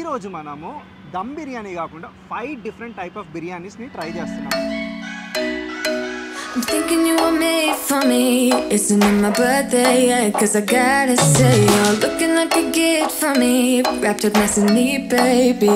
రోజు మనము దమ్ బిర్యానీ కాకుండా ఫైవ్ డిఫరెంట్ టైప్ ఆఫ్ బిర్యానీస్ని ట్రై చేస్తున్నాం I'm thinking you were made for me. Isn't it my birthday yet? Cause I gotta say, you're looking like a gift for me. Wrapped up nice and neat, baby.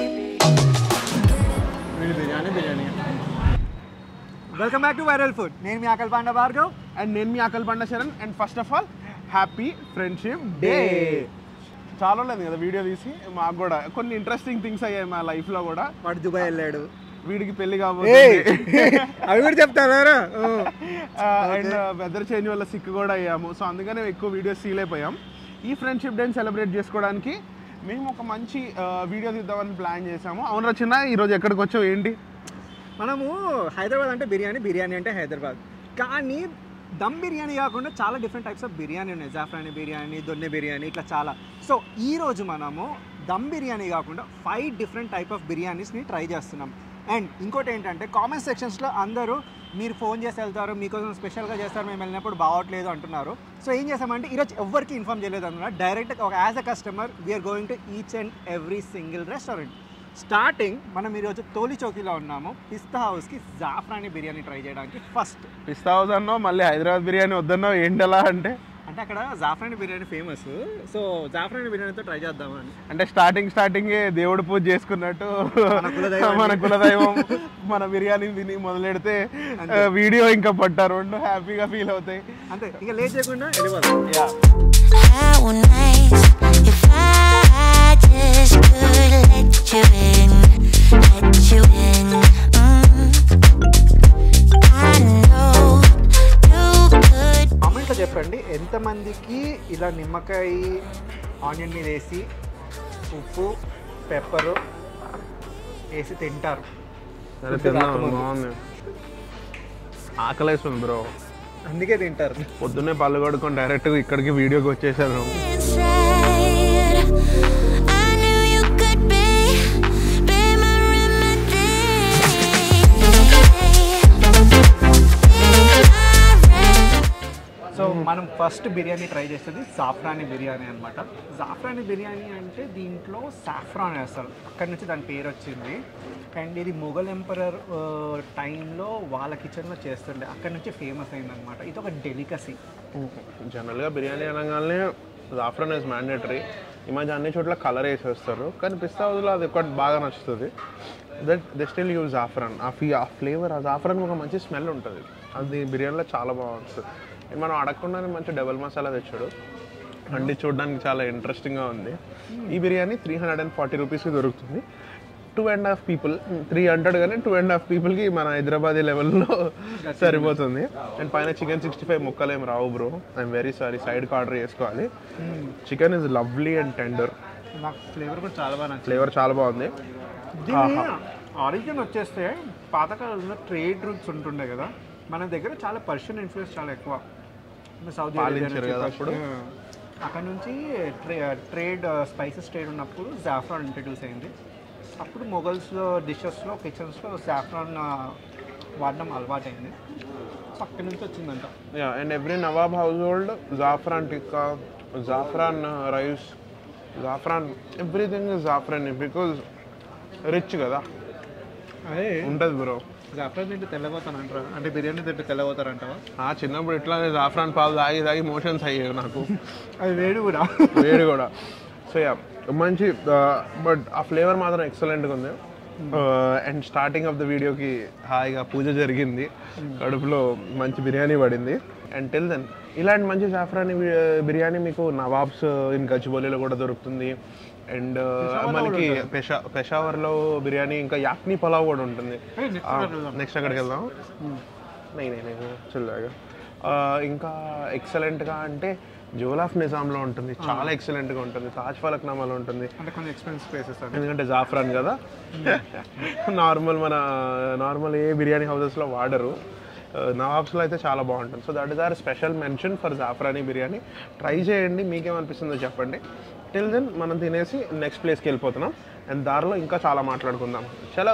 వీడి biryani biryani welcome back to viral food నేను మీ ఆకల్ పాండ Bhargav and నేను మీ ఆకలి పండ Sharan and first of all happy friendship day చాలా లేదు కదా వీడియో తీసి మాకు కూడా కొన్ని ఇంట్రెస్టింగ్ థింగ్స్ అయ్యాయి మా లైఫ్లో కూడా వాడు దుబాయ్ వెళ్ళాడు వీడికి పెళ్లి ఏయ్! కాబోతుంది అవి కూడా చెప్తారా అండ్ వెదర్ చేంజ్ వల్ల సిక్ కూడా అయ్యాము సో అందుకనే ఎక్కువ వీడియోస్ సీల్ అయిపోయాం ఈ ఫ్రెండ్షిప్ డేని సెలబ్రేట్ చేసుకోవడానికి మేము ఒక మంచి వీడియో తీద్దామని ప్లాన్ చేసాము అవును రచన ఈరోజు ఎక్కడికి వచ్చావు ఏంటి మనము హైదరాబాద్ అంటే బిర్యానీ బిర్యానీ అంటే హైదరాబాద్ కానీ దమ్ బిర్యానీ కాకుండా చాలా డిఫరెంట్ టైప్స్ ఆఫ్ బిర్యానీ ఉన్నాయి జాఫ్రాని బిర్యానీ దొన్నె బిర్యానీ ఇట్లా చాలా సో ఈ రోజు మనము దమ్ బిర్యానీ కాకుండా ఫైవ్ డిఫరెంట్ టైప్ ఆఫ్ బిర్యానీస్ని ట్రై చేస్తున్నాం అండ్ ఇంకోటి ఏంటంటే కామెంట్ సెక్షన్స్లో అందరూ మీరు ఫోన్ చేసి వెళ్తారు మీకోసం స్పెషల్గా చేస్తారు మేము వెళ్ళినప్పుడు బాగోట్లేదు అంటున్నారు సో ఏం చేసామంటే ఈరోజు ఎవరికి ఇన్ఫామ్ చేయలేదు అన్నమాట డైరెక్ట్ ఒక as a customer we're going to each and every single restaurant starting మనం ఈరోజు తోలి చౌకీలో ఉన్నాము పిస్తా హౌస్కి జాఫ్రాని బిర్యానీ ట్రై చేయడానికి ఫస్ట్ పిస్తా హౌస్ అన్నావు మళ్ళీ హైదరాబాద్ బిర్యానీ వద్దన్నావు ఏంటి అలా అంటే అంటే అక్కడ జాఫ్రాని బిర్యానీ ఫేమస్ సో జాఫ్రాని బిర్యానీతో ట్రై చేద్దామని అంటే స్టార్టింగ్ స్టార్టింగ్ దేవుడు పూజ చేసుకున్నట్టు మన కులదైవం. మన కులదైవం మన బిర్యానీ తిని మొదలెడితే అంతే. వీడియో ఇంకా పట్టారు రెండు హ్యాపీగా ఫీల్ అవుతాయి అంతే ఇక లేట్ చేయకుండా వెళ్ళిపోదాం yeah How nice if I just could let you in, let you in. Mm. I know you could. కామెంట్లో చెప్పండి ఎంతమందికి ఇలా నిమ్మకాయ ఆనియన్ మీద వేసి ఉప్పు పెప్పరు వేసి తింటారు సరే తిందాం బాగుంది ఆకలేస్తుంది బ్రో అందుకే తింటారు పొద్దున్నే పళ్ళు కొడుకొని డైరెక్ట్గా ఇక్కడికి వీడియోకి వచ్చేసాను inside. I knew you could be, be my remedy. So మనం ఫస్ట్ బిర్యానీ ట్రై చేసేది సాఫ్రాని బిర్యానీ అనమాట జాఫ్రాని బిర్యానీ అంటే దీంట్లో సాఫ్రాన్ వేస్తారు అక్కడి నుంచి దాని పేరు వచ్చింది అండ్ ఇది మొఘల్ ఎంపరర్ టైంలో వాళ్ళ కిచెన్లో చేస్తుండే అక్కడి నుంచి ఫేమస్ అయిందనమాట ఇది ఒక డెలికసీ జనరల్గా బిర్యానీ అనగానే జాఫ్రాన్ ఇస్ మ్యాండేటరీ ఈ మధ్య అన్ని చోట్ల కలర్ వేసేస్తారు కానీ పిస్తా హౌస్లో అది ఒకటి బాగా నచ్చుతుంది that they still use zafran uh ఫీ ఆ ఫ్లేవర్ ఆ జాఫ్రాన్ ఒక మంచి స్మెల్ ఉంటుంది అది బిర్యానీలో చాలా బాగుంటుంది And మనం అడగకుండానే మంచి డబల్ మసాలా తెచ్చాడు అండి చూడడానికి చాలా ఇంట్రెస్టింగ్గా ఉంది ఈ biryani three hundred and forty రూపీస్కి దొరుకుతుంది two and half people three hundred కానీ టూ అండ్ హాఫ్ పీపుల్కి మన హైదరాబాదీ లెవెల్లో సరిపోతుంది అండ్ పైన చికెన్ సిక్స్టీ ఫైవ్ ముక్కలు ఏం రావు బ్రో ఐఎమ్ వెరీ సారీ సైడ్కి ఆర్డర్ చేసుకోవాలి chicken is lovely and tender నాకు ఫ్లేవర్ కూడా చాలా బాగా నచ్చింది ఫ్లేవర్ చాలా బాగుంది దీని ఆరిజిన్ వచ్చేస్తే పాతకాలంలో ట్రేడ్ రూట్స్ ఉంటుండే కదా మన దగ్గర చాలా పర్షియన్ ఇన్ఫ్లుయెన్స్ చాలా ఎక్కువ సౌదీ అరేబియా పాలించారు నుంచి కదా first, అప్పుడు? అక్కడ నుంచి ట్రే ట్రేడ్ స్పైసెస్ ట్రేడ్ ఉన్నప్పుడు జాఫ్రాన్ ఇంట్రడ్యూస్ అయింది అప్పుడు మొఘల్స్ డిషెస్లో కిచెన్స్లో జాఫ్రాన్ వాడడం అలవాటైంది సో అక్కడి నుంచి వచ్చిందంట yeah and every nawab household zafran tikka zafran rice zafran everything is zafran because rich కదా అదే ఉంటుంది బ్రో జాఫ్రాన్ తింటే తెల్లబోతానంటారా అంటే బిర్యానీ తింటే తెల్లబోతారంటావా ఆ చిన్నప్పుడు ఇట్లానే జాఫ్రాన్ పాలు తాగి తాగి మోషన్స్ అయ్యాయి నాకు అది వేడి కూడా వేడి కూడా సో యా మంచి బట్ ఆ ఫ్లేవర్ మాత్రం ఎక్సలెంట్గా ఉంది అండ్ స్టార్టింగ్ ఆఫ్ ద వీడియోకి హాయిగా పూజ జరిగింది కడుపులో మంచి బిర్యానీ పడింది అండ్ టెల్ దెన్ ఇలాంటి మంచి జాఫ్రాని బిర్యానీ మీకు నవాబ్స్ ఇన్ గచ్చిబౌలిలో కూడా దొరుకుతుంది అండ్ మనకి పెషా పెషావర్లో బిర్యానీ ఇంకా యాక్నీ పలావ్ కూడా ఉంటుంది Hey, next అక్కడికి వెళ్దాం. నెక్స్ట్ అక్కడికి వెళ్దాం నై నై నై చిల్లాగా ఇంకా ఎక్సలెంట్గా అంటే జోలాఫ్ నిజాంలో ఉంటుంది చాలా ఎక్సలెంట్గా ఉంటుంది తాజ్ ఫలక్నామాలో ఉంటుంది అంటే కొంచెం ఎక్స్పెన్సివ్ ప్లేసెస్ అది ఎందుకంటే జాఫ్రాన్ కదా నార్మల్ మన నార్మల్ ఏ బిర్యానీ హౌసెస్లో వాడరు నవాబ్స్లో అయితే చాలా బాగుంటుంది so that is our special mention for zafrani biryani try చేయండి మీకేమనిపిస్తుందో చెప్పండి టిల్ దెన్ మనం తినేసి నెక్స్ట్ ప్లేస్కి వెళ్ళిపోతున్నాం అండ్ దారిలో ఇంకా చాలా మాట్లాడుకుందాం చలో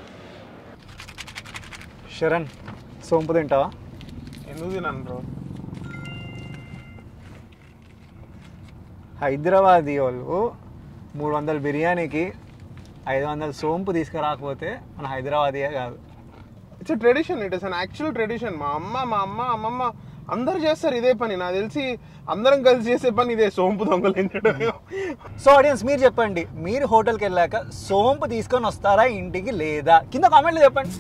శరణ్ సోంపు తింటావా ఎందుకు తినను బ్రో హైదరాబాదీ వాళ్ళు మూడు వందల బిర్యానీకి ఐదు వందల సోంపు తీసుకురాకపోతే మన హైదరాబాదీయే కాదు it's tradition it is an actual tradition మా అమ్మ మా అమ్మ అమ్మమ్మ అందరు చేస్తారు ఇదే పని నాకు తెలిసి అందరం కలిసి చేసే పని ఇదే సోంపు దొంగలించడం సో ఆడియన్స్ మీరు చెప్పండి మీరు హోటల్కి వెళ్ళాక సోంపు తీసుకొని వస్తారా ఇంటికి లేదా కింద కామెంట్లో చెప్పండి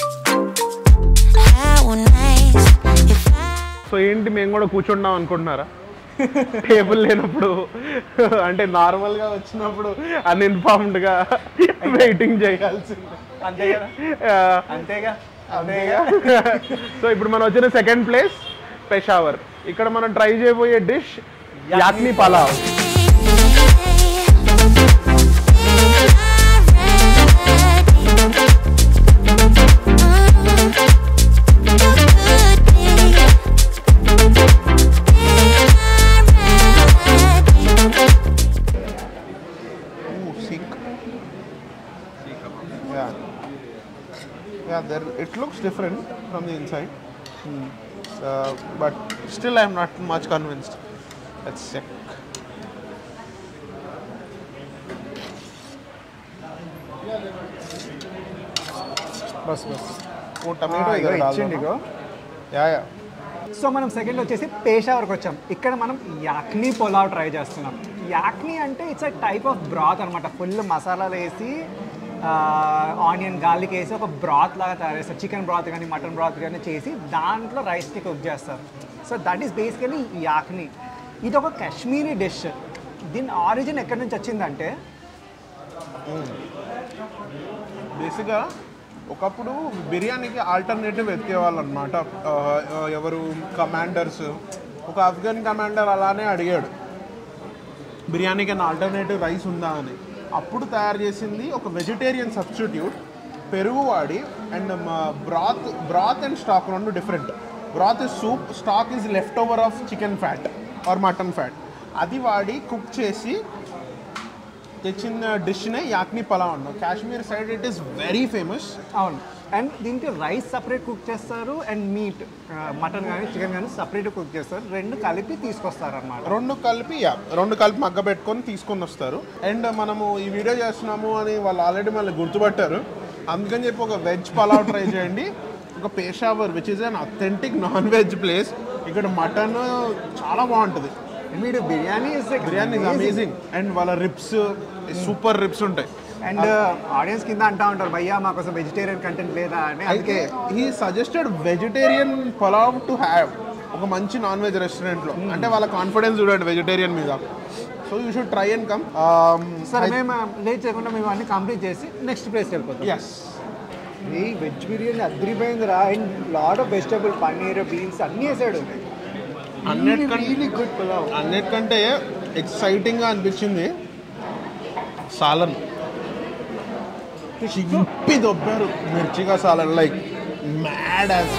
How nice if I so ఏంటి మేము కూడా కూర్చుంటాం అనుకుంటున్నారా టేబుల్ లేనప్పుడు అంటే నార్మల్గా వచ్చినప్పుడు అన్ఇన్ఫార్మ్డ్గా వెయిటింగ్ చేయాల్సింది అంతే కదా ఆ, అంతేగా అంతేగా సో ఇప్పుడు మనం వచ్చిన సెకండ్ ప్లేస్ పెషావర్ ఇక్కడ మనం ట్రై చేయబోయే dish yakhni pulao Sikh. Yeah. Yeah, there it looks different from the inside. Uh, but still I'm not much convinced. Let's check. బస్ బస్ Oh, tomato ఇగో ఇగో ఇచ్చిండి ఇగో Yeah, yeah. సో మనం సెకండ్ వచ్చేసి పేషావర్కి వచ్చాం ఇక్కడ మనం యాక్నీ పులావ్ ట్రై చేస్తున్నాం యాక్నీ అంటే it's a type of broth అనమాట ఫుల్ మసాలాలు వేసి ఆనియన్ గార్లిక్ వేసి ఒక బ్రాత్ లాగా తయారు చేస్తారు చికెన్ బ్రాత్ కానీ మటన్ బ్రాత్ కానీ చేసి దాంట్లో రైస్ని కుక్ చేస్తారు so that is basically yakhni ఇది ఒక కాశ్మీరీ డిష్ దీని ఆరిజిన్ ఎక్కడి నుంచి వచ్చిందంటే బేసిక్గా ఒకప్పుడు బిర్యానీకి ఆల్టర్నేటివ్ వెతికేవాళ్ళు అనమాట ఎవరు కమాండర్స్ ఒక ఆఫ్ఘన్ కమాండర్ అలానే అడిగాడు బిర్యానీకి అన్న ఆల్టర్నేటివ్ రైస్ ఉందా అని అప్పుడు తయారు చేసింది ఒక వెజిటేరియన్ సబ్స్టిట్యూట్ పెరుగు వాడి and broth broth and stock రెండు different broth is soup stock is left over of chicken fat or mutton fat అది వాడి కుక్ చేసి తెచ్చిన డిష్నే యాక్ని పలావ్ అన్నాం Kashmir side it is very famous అవును అండ్ దీనికి రైస్ సపరేట్ కుక్ చేస్తారు అండ్ మీట్ మటన్ కానీ చికెన్ కానీ సపరేట్ కుక్ చేస్తారు రెండు కలిపి తీసుకొస్తారు అనమాట రెండు కలిపి యా రెండు కలిపి మగ్గ పెట్టుకొని తీసుకొని వస్తారు అండ్ మనము ఈ వీడియో చేస్తున్నాము అని వాళ్ళు ఆల్రెడీ మళ్ళీ గుర్తుపట్టారు అందుకని చెప్పి ఒక వెజ్ పలావ్ ట్రై చేయండి ఒక Peshawar which is an authentic non veg place ఇక్కడ మటన్ చాలా బాగుంటుంది మీరు biryani biryani is amazing and వాళ్ళ రిప్స్ సూపర్ రిప్స్ ఉంటాయి అండ్ ఆడియన్స్ కింద అంటా ఉంటారు భయ్యా మాకోసం వెజిటేరియన్ కంటెంట్ లేదా అని అయితే అందుకే he suggested vegetarian pulao to have ఒక మంచి నాన్ వెజ్ రెస్టారెంట్లో అంటే వాళ్ళ కాన్ఫిడెన్స్ చూడండి వెజిటేరియన్ మీద so you should try and come సరే మేము లేట్ చేయకుండా మేము అన్ని కంప్లీట్ చేసి నెక్స్ట్ ప్లేస్కి వెళ్ళిపోతాం ఎస్ ఈ వెజ్ బిర్యానీ అద్రిపోయిందిరా and lot of vegetable paneer beans అన్నీ వేసాడు అన్నిటికంటే గుడ్ పులావ్ అన్నిటికంటే ఎక్సైటింగ్గా అనిపించింది సాలన్ చింపి దొబ్బారు మిర్చిగా salan like mad as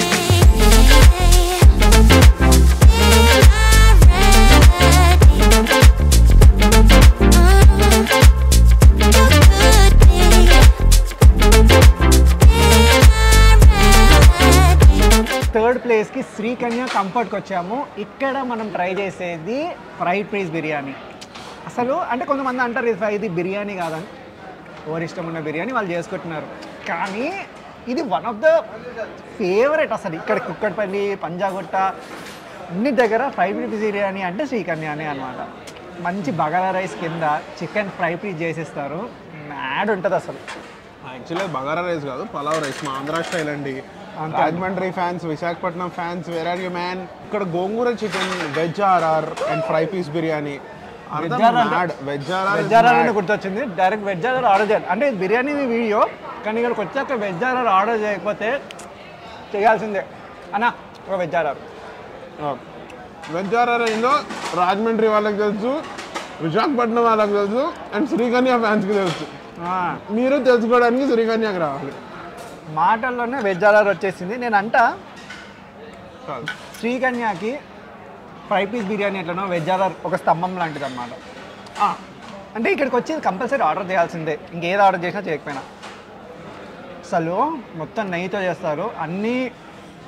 third ప్లేస్కి శ్రీకన్య కంఫర్ట్కి వచ్చాము ఇక్కడ మనం ట్రై చేసేది ఫ్రైడ్ రైస్ బిర్యానీ అసలు అంటే కొంతమంది అంటారు ఇది ఇది బిర్యానీ కాదని ఎవరి ఇష్టం ఉన్న బిర్యానీ వాళ్ళు చేసుకుంటున్నారు కానీ ఇది వన్ ఆఫ్ ద ఫేవరెట్ అసలు ఇక్కడ కుక్కడపల్లి పంజాగుట్ట అన్ని దగ్గర ఫ్రైడ్ పీస్ బిర్యానీ అంటే శ్రీకన్యానే అనమాట మంచి బగారా రైస్ కింద చికెన్ ఫ్రై పీస్ చేసేస్తారు మ్యాడ్ ఉంటుంది అసలు యాక్చువల్లీ బగారా రైస్ కాదు పలావ్ రైస్ మా ఆంధ్ర స్టైల్ అండి అంతే. Rajahmundry fans Visakhapatnam fans where are you man ఇక్కడ gongura chicken veg RR and fry piece biryani Veg RR veg veg RR అని గుర్తొచ్చింది డైరెక్ట్ వెజ్ ఆర్ఆర్ ఆర్డర్ చేయాలి అంటే ఇది బిర్యానీ వీడియో కానీ ఇక్కడికి వచ్చాక వెజ్ ఆర్ఆర్ ఆర్డర్ చేయకపోతే చేయాల్సిందే అన్న ఒక వెజ్ ఆర్ఆర్ వెజ్ ఆర్ఆర్ ఏందో రాజమండ్రి వాళ్ళకి తెలుసు విశాఖపట్నం వాళ్ళకి తెలుసు అండ్ శ్రీకన్య ఫ్యాన్స్కి తెలుసు మీరు తెలుసుకోవడానికి శ్రీకన్యకి రావాలి మాటల్లోనే వెజ్ ఆర్ఆర్ వచ్చేసింది నేను అంట చాలు శ్రీకన్యాకి ఫ్రై పీస్ బిర్యానీ ఎట్లనో వెజ్ ఆర్ఆర్ ఒక స్తంభం లాంటిది అనమాట అంటే ఇక్కడికి వచ్చి కంపల్సరీ ఆర్డర్ చేయాల్సిందే ఇంకేది ఆర్డర్ చేసినా చేయకపోయినా అసలు మొత్తం నెయ్యితో చేస్తారు అన్నీ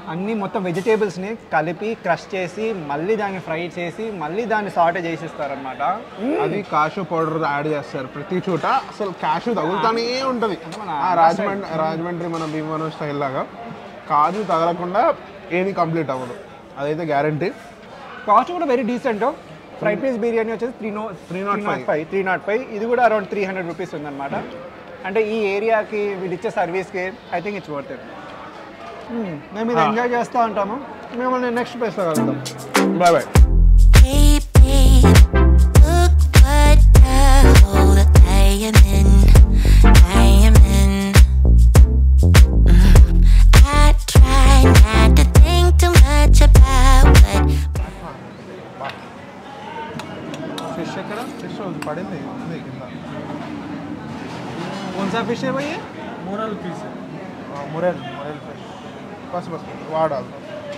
అన్ని మొత్తం వెజిటేబుల్స్ని కలిపి క్రష్ చేసి మళ్ళీ దాన్ని ఫ్రై చేసి మళ్ళీ దాన్ని సాటే చేసిస్తారనమాట అది కాషు పౌడర్ యాడ్ చేస్తారు ప్రతి చోట అసలు కాషు తగులుతానే ఉంటుంది మన ఆ రాజమండ్రి రాజమండ్రి మన భీమవరం స్టైల్ లాగా కాజు తగలకుండా ఏది కంప్లీట్ అవ్వదు అదైతే గ్యారంటీ కాస్ట్ కూడా very decent fried piece biryani వచ్చేసి three no three not five five three not five ఇది కూడా అరౌండ్ త్రీ హండ్రెడ్ రూపీస్ ఉందన్నమాట అంటే ఈ ఏరియాకి వీళ్ళు ఇచ్చే సర్వీస్కి I think it's worth it మేము ఇది ఎంజాయ్ చేస్తూ ఉంటాము మిమ్మల్ని నెక్స్ట్ ప్లేస్లో కలుద్దాం bye bye Baby, look what the hole I am in. I am in. Mm. I try not to think too much about what fish ఎక్కడ fish పడింది ఉంది కింద कौन सा फिश है भैया murrel piece murrel murrel fish బస్ బస్ వాడాలి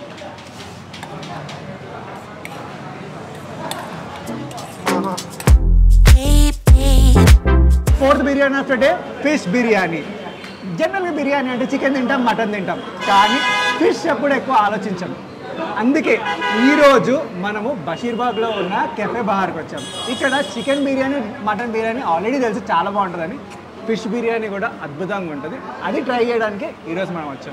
baby. Fourth biryani of day fish biryani జనరల్గా బిర్యానీ అంటే చికెన్ తింటాం మటన్ తింటాం కానీ ఫిష్ ఎప్పుడు ఎక్కువ ఆలోచించాం అందుకే ఈరోజు మనము బషీర్బాగ్లో ఉన్న కెఫే బహార్కి వచ్చాం ఇక్కడ chicken biryani mutton biryani already తెలుసు చాలా బాగుంటుందని ఫిష్ బిర్యానీ కూడా అద్భుతంగా ఉంటుంది అది ట్రై చేయడానికి ఈరోజు మనం వచ్చాం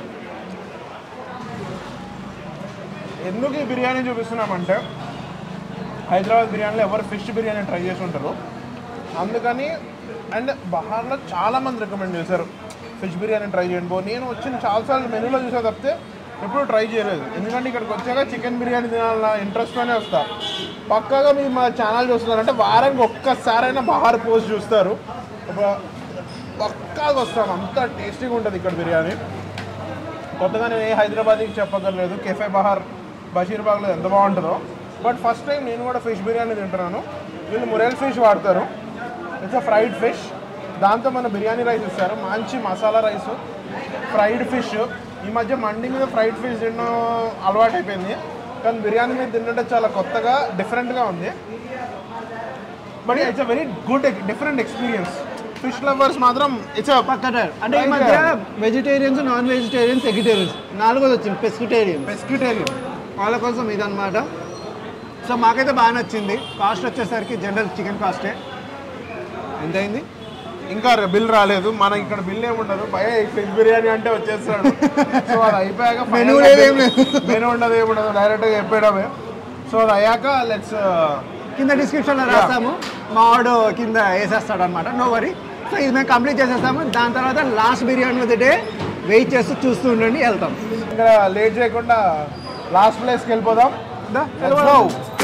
ఎందుకు ఈ బిర్యానీ చూపిస్తున్నామంటే హైదరాబాద్ బిర్యానీలో ఎవరు ఫిష్ బిర్యానీ ట్రై చేసి ఉంటారు అందుకని అండ్ బహార్లో చాలా మంది రికమెండ్ చేశారు ఫిష్ బిర్యానీ ట్రై చేయండి బో నేను వచ్చిన చాలాసార్లు మెనూలో చూసా తప్పితే ఎప్పుడు ట్రై చేయలేదు ఎందుకంటే ఇక్కడికి వచ్చాక చికెన్ బిర్యానీ తినాలన్న ఇంట్రెస్ట్తోనే వస్తా పక్కాగా మీరు మా ఛానల్ చూస్తున్నారంటే వారానికి ఒక్కసారైనా బహార్ పోస్ట్ చూస్తారు ఒక- పక్కాగా వస్తాం అంత టేస్టీగా ఉంటుంది ఇక్కడ బిర్యానీ కొత్తగా నేను ఏ హైదరాబాద్కి చెప్పగలేదు కెఫే బహార్ బషీర్బాగ్లో ఎంత బాగుంటుందో బట్ ఫస్ట్ టైం నేను కూడా ఫిష్ బిర్యానీ తింటున్నాను వీళ్ళు మురెల్ ఫిష్ వాడతారు ఇట్స్ ఫ్రైడ్ ఫిష్ దాంతో మన బిర్యానీ రైస్ ఇస్తారు మంచి మసాలా రైస్ ఫ్రైడ్ ఫిష్ ఈ మధ్య మండి మీద ఫ్రైడ్ ఫిష్ తినడం అలవాటు అయిపోయింది కానీ బిర్యానీ మీద తిన్నట్టు చాలా కొత్తగా డిఫరెంట్గా ఉంది but it's a very good different experience fish lovers మాత్రం ఇట్స్ పక్కటారు అంటే ఈ మధ్య వెజిటేరియన్స్ నాన్ వెజిటేరియన్స్ ఎగిటేరియన్స్ నాలుగోది వచ్చింది పెస్కిటేరియన్ పెస్కిటేరియన్ వాళ్ళ కోసం ఇదన్నమాట సో మాకైతే బాగా నచ్చింది కాస్ట్ వచ్చేసరికి జనరల్ చికెన్ కాస్టే ఎంత అయింది ఇంకా బిల్ రాలేదు మనకి ఇక్కడ బిల్ ఏమి ఉండదు భయ ఫిష్ బిర్యానీ అంటే వచ్చేస్తాడు సో అది అయిపోయాక Menu లేదు, ఏం లేదు. మెనూ ఉండదు ఏమి ఉండదు డైరెక్ట్గా చెప్పేయడమే సో అది అయ్యాక లెట్స్ కింద డిస్క్రిప్షన్లో రాస్తాము మా వాడు కింద వేసేస్తాడు అనమాట నో వరీ సో ఇది మేము కంప్లీట్ చేసేస్తాము దాని తర్వాత last biryani of the day wait చేస్తూ చూస్తూ ఉండండి వెళ్తాం ఇంకా లేట్ చేయకుండా లాస్ట్ ప్లేస్కి వెళ్ళిపోదాం దా, Let's go.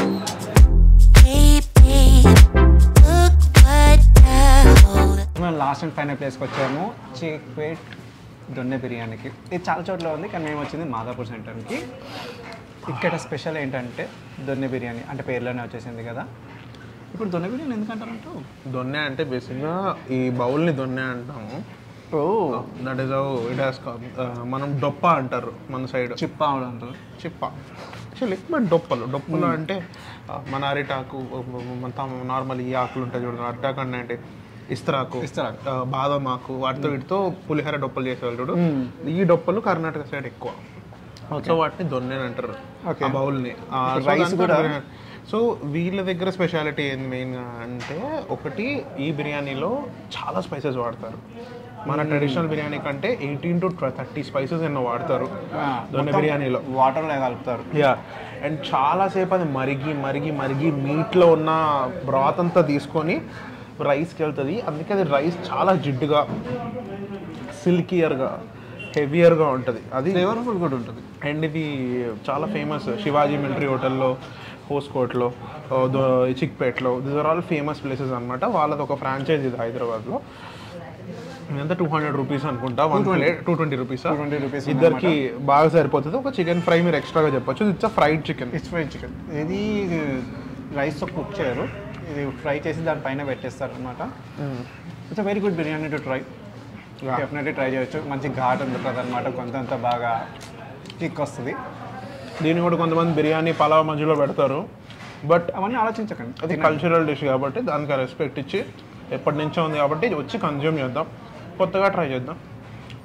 Baby, look what the hole మేము లాస్ట్ అండ్ ఫైనల్ ప్లేస్కి వచ్చాము చిక్పేట్ దొన్నె బిర్యానీకి ఇది చాలా చోట్ల ఉంది కానీ మేము వచ్చింది మాదాపూర్ సెంటర్కి ఇక్కడ స్పెషల్ ఏంటంటే దొన్నె బిర్యానీ అంటే పేర్లోనే వచ్చేసింది కదా ఇప్పుడు దొన్నె బిర్యానీ ఎందుకంటారంటూ దొన్నె అంటే బేసిక్గా ఈ బౌల్ని దొన్నె అంటాము oh that is it has మనం డొప్ప అంటారు మన సైడ్ చిప్పా అంటారు చిప్ప యాక్చువల్లీ మన డొప్పలు డొప్పలు అంటే ఆ, మన అరిటాకు మన నార్మల్ ఈ ఆకులు ఉంటాయి చూడండి అరిటాకు అంటే అంటే ఇస్తరాకు ఇస్తరాకు. ఆ, బాదం ఆకు వాటితో వీటితో పులిహోర డొప్పలు చేసేవాళ్ళు చూడు ఈ డొప్పలు కర్ణాటక సైడ్ ఎక్కువ సో వాటిని దొన్నె అని అంటారు Okay. ఆ బౌల్ని Rice కూడా- సో వీళ్ళ దగ్గర స్పెషాలిటీ ఏంది మెయిన్గా అంటే ఒకటి ఈ బిర్యానీలో చాలా స్పైసెస్ వాడతారు మన ట్రెడిషనల్ బిర్యానీ కంటే ఎయిటీన్ టు థర్టీ స్పైసెస్ ఎన్నో వాడతారు దొన్నె బిర్యానీలో వాటర్లో కలుపుతారు యా అండ్ చాలాసేపు అది మరిగి మరిగి మరిగి మీట్లో ఉన్న బ్రాత్ అంతా తీసుకొని రైస్కి వెళ్తుంది అందుకే అది రైస్ చాలా జిడ్డుగా సిల్కియర్గా హెవియర్గా ఉంటుంది అది ఫ్లేవర్ఫుల్ కూడా ఉంటుంది అండ్ ఇది చాలా ఫేమస్ శివాజీ మిలిటరీ హోటల్లో హోస్కోట్లో చిక్పేట్లో this are all famous places అనమాట వాళ్ళది ఒక ఫ్రాంచైజ్ ఇది హైదరాబాద్లో ఎంత టూ హండ్రెడ్ రూపీస్ అనుకుంటా one plate two twenty rupees 220 rupees ఇద్దరికి బాగా సరిపోతుంది ఒక చికెన్ ఫ్రై మీరు ఎక్స్ట్రాగా చెప్పొచ్చు it's fried chicken it's fry chicken ఇది రైస్తో కుక్ చేయరు ఇది ఫ్రై చేసి దానిపైన పెట్టేస్తారు అనమాట it's very good biryani to try Yeah. Definitely try చేయొచ్చు మంచి ఘాట్ ఉంటుంది అనమాట కొంతంత బాగా కిక్ వస్తుంది దీన్ని కూడా కొంతమంది బిర్యానీ పలావ్ మధ్యలో పెడతారు బట్ అవన్నీ ఆలోచించకండి అది కల్చరల్ డిష్ కాబట్టి దానికి రెస్పెక్ట్ ఇచ్చి ఎప్పటి నుంచో ఉంది కాబట్టి వచ్చి కన్జ్యూమ్ చేద్దాం కొత్తగా ట్రై చేద్దాం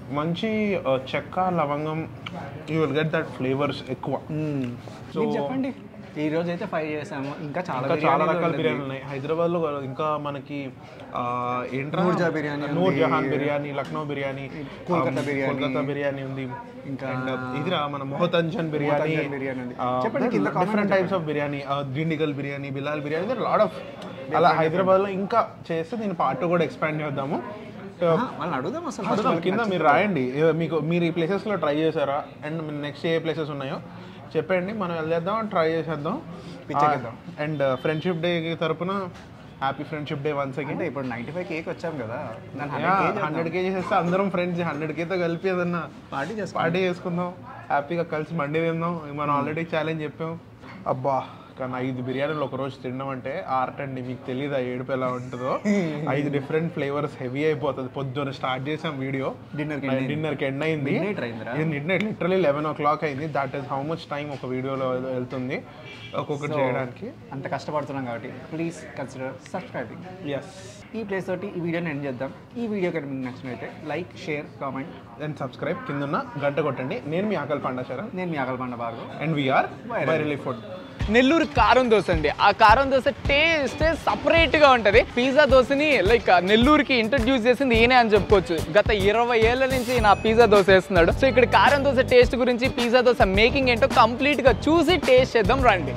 మంచి ఆ, చెక్క లవంగం you will get that flavours ఎక్కువ సో చెప్పండి ఈ రోజు అయితే ఫైవ్ చేసాము ఇంకా చాలా ఇంకా చాలా బిర్యానీలు రకాల ఉన్నాయి. బిర్యానీ ఉన్నాయి హైదరాబాద్ లో ఇంకా మనకి ఆ, ఏంట్రా నూర్జా బిర్యానీ ఉంది. నూర్ జహాన్ బిర్యానీ లక్నో బిర్యానీ కోల్కతా ఆ, బిర్యానీ. కోల్కతా బిర్యానీ ఉంది ఇంకా అండ్ ఇదిరా మన మొహతంజన్ బిర్యానీ మొహతంజన్ బిర్యానీ ఉంది. చెప్పండి, కింద comment different types of biryani Dindigul biryani Bilal biryani lot of అలా హైదరాబాద్ లో ఇంకా చేస్తే దీని పార్ట్ కూడా ఎక్స్పాండ్ చేద్దాము ఆ, వాళ్ళని అడుగుదాం అసలు first అడుగుదాం. వాళ్ళకి కింద నచ్చింది. మీరు రాయండి ఏ- మీకు మీరు ఈ ప్లేసెస్లో ట్రై చేశారా అండ్ నెక్స్ట్ ఏ ప్లేసెస్ ఉన్నాయో చెప్పండి మనం వెళ్ళేద్దాం ట్రై చేసేద్దాం పిచ్చెక్కిద్దాం. అండ్ ఫ్రెండ్షిప్ డే తరపున happy friendship day once again అంటే ఇప్పుడు నైన్టీ ఫైవ్ కేక్ వచ్చాం కదా దాన్ని హండ్రెడ్ హండ్రెడ్ కే చేసేస్తే అందరం ఫ్రెండ్స్ హండ్రెడ్ కేతో కలిపి ఏదన్నా పార్టీ చేసుకో పార్టీ చేసుకుందాం హ్యాపీగా కలిసి మండి తిందాం మనం ఆల్రెడీ ఛాలెంజ్ చెప్పాం అబ్బా కానీ ఐదు బిర్యానీలు ఒక రోజు తినడం అంటే ఆర్ట్ అండి మీకు తెలియదు ఆ ఏడుపు ఎలా ఉంటుందో ఐదు డిఫరెంట్ ఫ్లేవర్స్ హెవీ అయిపోతుంది పొద్దున్న స్టార్ట్ చేసాం వీడియో Dinner కి డిన్నర్ కి ఎండ్ అయింది Midnight అయిందిరా? Midnight literally eleven o'clock అయింది that is how much time ఒక వీడియోలో వెళ్తుంది ఒక్కొక్కటి చేయడానికి అంత కష్టపడుతున్నాం కాబట్టి ప్లీజ్ కన్సిడర్ సబ్స్క్రైబింగ్ ఎస్ ఈ ప్లేస్ తోటి ఈ వీడియోని ఎండ్ చేద్దాం ఈ వీడియో కనుక మీకు నచ్చినైతే like share comment and subscribe కింద గంట కొట్టండి నేను మీ ఆకలి పండాచారా నేను మీ ఆకలిపండ Bhargav and we're virally food Nellore కారం దోశ అండి ఆ కారం దోశ టేస్ట్ సపరేట్ గా ఉంటది పిజ్జా దోశని లైక్ నెల్లూరుకి ఇంట్రడ్యూస్ చేసింది ఈయనే అని చెప్పుకోవచ్చు గత ఇరవై ఏళ్ల నుంచి నా పిజ్జా దోశ వేస్తున్నాడు సో ఇక్కడ కారం దోశ టేస్ట్ గురించి పిజ్జా దోశ మేకింగ్ ఏంటో కంప్లీట్ గా చూసి టేస్ట్ చేద్దాం రండి